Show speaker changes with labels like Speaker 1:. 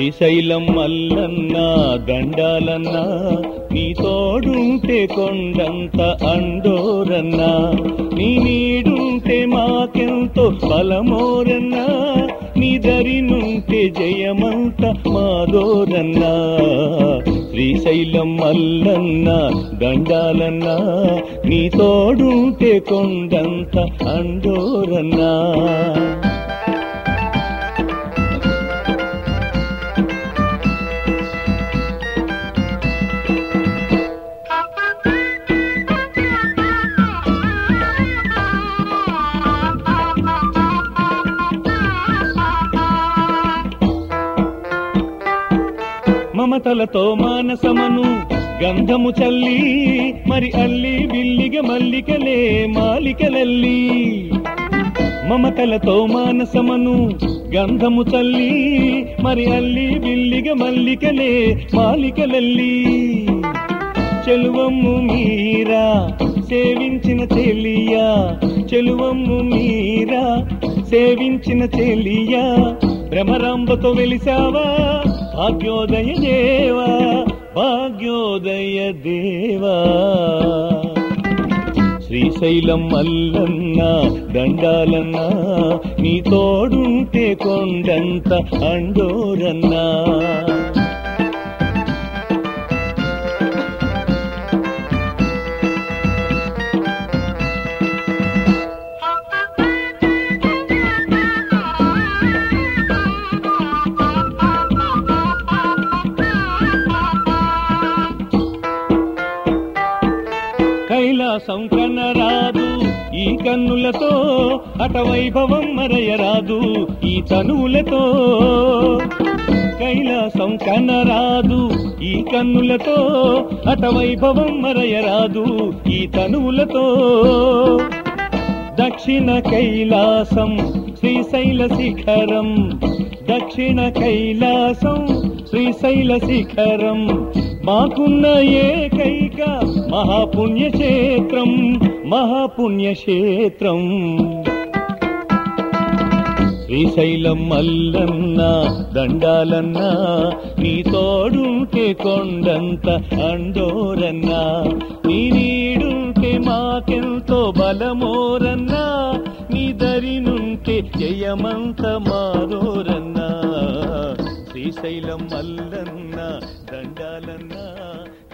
Speaker 1: శ్రీశైలం మల్లన్న దండాలన్నా నీ తోడుంటే కొండంత అండోరన్నా నీ నీడుంటే మాకెంతో బలమోరన్నా నీ దరి నుంటే జయమంత మాదోరన్నా శ్రీశైలం మల్లన్న దండాలన్నా నీ తోడుంటే కొండంత అండోరన్నా మమతలతో మానసమను గంధము చల్లి మరి అల్లి బిల్లిగ మల్లికలే మాలికలల్లి మమతలతో మానసమను గంధము చల్లి మరి అల్లి బిల్లిగ మల్లికలే మాలికలల్లి చెలువమ్ము మీరా సేవించిన చెలియా చెలువమ్ము మీరా సేవించిన చెలియా భ్రమరాంబతో వెలిసావా భాగ్యోదయ దేవా భాగ్యోదయ దేవా శ్రీశైలం మల్లన్న దండాలన్నా నీ తోడుంటే కొండంత అండోరన్నా కైలాసం కనరాదు ఈ కన్నులతో అట వైభవం మరయరాదు ఈ తనువులతో కైలాసం కనరాదు ఈ కన్నులతో అట వైభవం మరయరాదు ఈ తనువులతో దక్షిణ కైలాసం శ్రీశైల శిఖరం దక్షిణ కైలాసం శ్రీశైల శిఖరం మాకున్న ఏకైక మహాపుణ్యక్షేత్రం మహాపుణ్యక్షేత్రం శ్రీశైలం మల్లన్న దండాలన్నా నీ తోడుంటే కొండంత అండోరన్నా నీ నీడుంటే మాకెంతో బలమోరన్నా నీ దరి నుంటే జయమంత మాదోరన్నా శ్రీశైలం మల్లన్న దండాలన్నా